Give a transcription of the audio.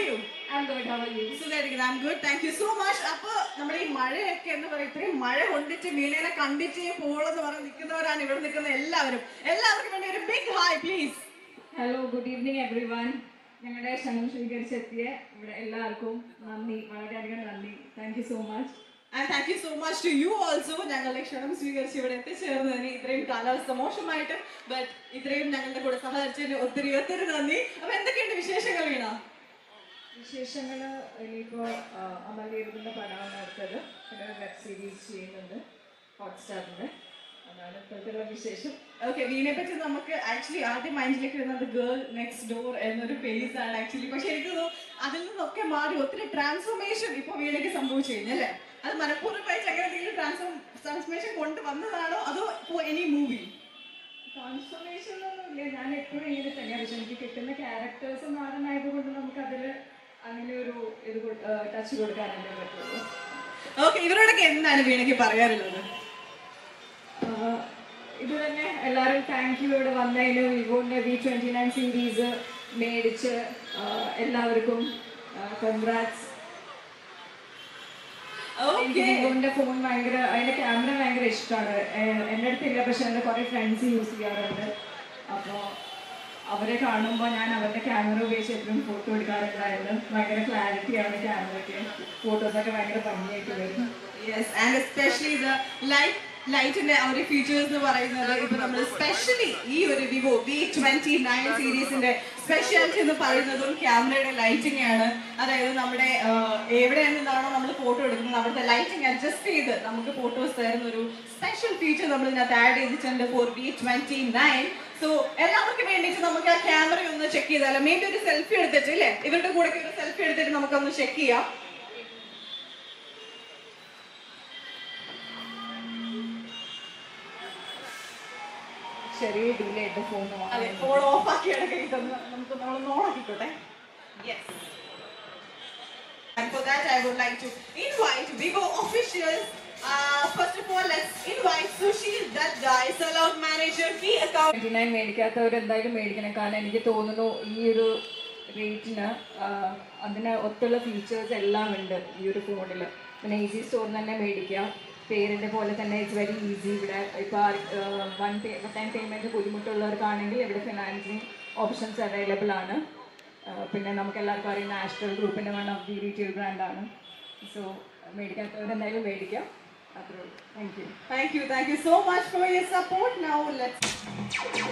you? I'm good. How are you? സുഖമായിരിക്കുന്നു I good thank you so much അപ്പൊ നമ്മുടെ ഈ മഴയൊക്കെ എന്ന് പറയും ഇത്രയും മഴ കൊണ്ടിട്ട് മീനേനെ കണ്ടിട്ട് പോളെന്ന് പറഞ്ഞ് നിൽക്കുന്നവരാണ് ഇവിടെ നിൽക്കുന്ന എല്ലാവരും എല്ലാവർക്കും വേണ്ടി ഒരു big hi please hello good evening everyone ഞങ്ങളുടെ ക്ഷണം സ്വീകരിച്ചെത്തിയ ഇവിടെ എല്ലാവർക്കും നന്ദി വളരെയധികം നന്ദി thank you so much and thank you so much to you also ഞങ്ങളുടെ ക്ഷണം സ്വീകരിച്ച് ഇവിടെ എത്തിച്ചേർന്നതിന് ഇത്രയും കാലാവസ്ഥ മോശമായിട്ട് ബട്ട് ഇത്രയും ഞങ്ങളുടെ കൂടെ സഹകരിച്ചതിന് ഒത്തിരി ഒത്തിരി നന്ദി അപ്പൊ എന്തൊക്കെയുണ്ട് വിശേഷങ്ങൾ വീണ വിശേഷങ്ങൾ ഇനിയിപ്പോൾ അമലീരുന്ന പടമാണ് അടുത്തത് പിന്നെ വെബ് സീരീസ് ചെയ്യുന്നുണ്ട് ഹോട്ട്സ്റ്റാറിൻ്റെ അതാണ് ഇപ്പോഴത്തെ വിശേഷം ഓക്കെ വീണെ പറ്റി നമുക്ക് ആക്ച്വലി ആദ്യം മൈൻഡിലേക്ക് വരുന്നത് ഗേൾ നെക്സ്റ്റ് ഡോർ എന്നൊരു പേസ് ആണ് ആക്ച്വലി പക്ഷെ എനിക്ക് തോന്നുന്നു അതിൽ നിന്നൊക്കെ മാറി ഒത്തിരി ട്രാൻസ്ഫോർമേഷൻ ഇപ്പൊ വീണയ്ക്ക് സംഭവിച്ചു കഴിഞ്ഞല്ലേ അത് മനഃപൂർവ്വമായിട്ട് അങ്ങനെ എന്തെങ്കിലും ട്രാൻസ്ഫോം ട്രാൻസ്ഫോർമേഷൻ കൊണ്ടുവന്നതാണോ അതോ ഇപ്പോൾ എനി മൂവി ട്രാൻസ്ഫോർമേഷൻ ഒന്നുമില്ല ഞാൻ എപ്പോഴും ഇങ്ങനെ തന്നെയാണ് പക്ഷെ എനിക്ക് കിട്ടുന്ന ക്യാരക്ടേഴ്സ് നാടനായതുകൊണ്ട് നമുക്കതിൽ അങ്ങനെ ഒരു ഇത് ടച്ച് കൊടുക്കാനല്ലേ പറ്റുള്ളൂ ഓക്കെ ഇവരോടൊക്കെ എന്താണ് വീണയ്ക്ക് പറയാറുള്ളത് ആഹ് ഇത് തന്നെ എല്ലാവരും താങ്ക് യു ഇവിടെ വന്നതിന് വിവോന്റെ വി ട്വന്റി നയൻ സീരീസ് മേടിച്ച് ആഹ് എല്ലാവർക്കും കൺഗ്രാറ്റ്സ് എനിക്ക് ഓക്കെ വിവോന്റെ ഫോൺ ഭയങ്കര അതിന്റെ ക്യാമറ ഭയങ്കര ഇഷ്ടമാണ് എൻ്റെ അടുത്തില്ല പക്ഷെ എൻ്റെ കുറേ ഫ്രണ്ട്സ് യൂസ് ചെയ്യാറുണ്ട് അപ്പോൾ അവരെ കാണുമ്പോൾ ഞാൻ അവരുടെ ക്യാമറ ഉപയോഗിച്ച് എപ്പോഴും ഫോട്ടോ എടുക്കാറുണ്ടായിരുന്നു ഭയങ്കര ക്ലാരിറ്റിയാണ് ക്യാമറയ്ക്ക് ഫോട്ടോസൊക്കെ ഭയങ്കര ഭംഗിയായിട്ട് വരും യെസ് ആൻഡ് എസ്പെഷ്യലി ഇത് ലൈറ്റ് ലൈറ്റിന്റെ ആ ഒരു ഫീച്ചേഴ്സ് എന്ന് പറയുന്നത് ഇപ്പൊ നമ്മൾ സ്പെഷ്യലി ഈ ഒരു വിവോ വി ട്വന്റി നയൻ സീരീസിന്റെ സ്പെഷ്യാലിറ്റി എന്ന് പറയുന്നതും ക്യാമറയുടെ ലൈറ്റിംഗ് ആണ് അതായത് നമ്മുടെ ആഹ്, എവിടെ നിന്നാണോ നമ്മൾ ഫോട്ടോ എടുക്കുന്നത് അവിടുത്തെ ലൈറ്റിംഗ് അഡ്ജസ്റ്റ് ചെയ്ത് നമുക്ക് ഫോട്ടോസ് തരുന്ന ഒരു സ്പെഷ്യൽ ഫീച്ചർ നമ്മൾ ഇതിനകത്ത് ആഡ് ചെയ്തിട്ടുണ്ട് for V twenty nine so എല്ലാവർക്കും വേണ്ടിയിട്ട് നമുക്ക് ആ ക്യാമറ ഒന്ന് ചെക്ക് ചെയ്താലോ മേ ബി ഒരു സെൽഫി എടുത്തിട്ട് ഇല്ലേ ഇവരുടെ കൂടെ ഒരു സെൽഫി എടുത്തിട്ട് നമുക്കൊന്ന് ചെക്ക് ചെയ്യാം ചെറിയ ഡിലേ ആയിട്ട് ഫോൺ അതെ ഫോൺ ഓഫ് ആക്കി ഇടയ്ക്ക് തന്ന് നമുക്ക് നമ്മളൊന്ന് ഓൺ ആക്കിക്കോട്ടെ yes And for that, I would like to invite Vivo officials. Uh, first of all, let's invite Sushil Dutt guy, sellout manager, key account. Twenty nine മേടിക്കാത്തവർ എന്തായാലും മേടിക്കണം കാരണം എനിക്ക് തോന്നുന്നു ഈ ഒരു റേറ്റിന് അതിന് ഒത്തുള്ള ഫീച്ചേഴ്സ് എല്ലാം ഉണ്ട് ഈ ഒരു ഫോണിൽ പിന്നെ ഈസി സ്റ്റോറിൽ തന്നെ മേടിക്കാം പേരിൻ്റെ പോലെ തന്നെ ഇറ്റ്സ് വെരി ഈസി ഇവിടെ ഇപ്പോൾ വൺ പേ ടൈം പേയ്മെൻറ്റ് ബുദ്ധിമുട്ടുള്ളവർക്കാണെങ്കിൽ ഇവിടെ ഫിനാൻസിങ് ഓപ്ഷൻസ് അവൈലബിൾ ആണ് ആ, പിന്നെ നമുക്ക് എല്ലാവർക്കും അറിയുന്ന ആസ്ട്രൽ ഗ്രൂപ്പിൻ്റെ വൺ ഓഫ് ദി റീറ്റെയിൽ ബ്രാൻഡാണ് സോ മേടിക്കാത്തവർ എന്തായാലും മേടിക്കാം അത്രേ ഉള്ളൂ thank you Thank you, thank you so much for your support. Now let's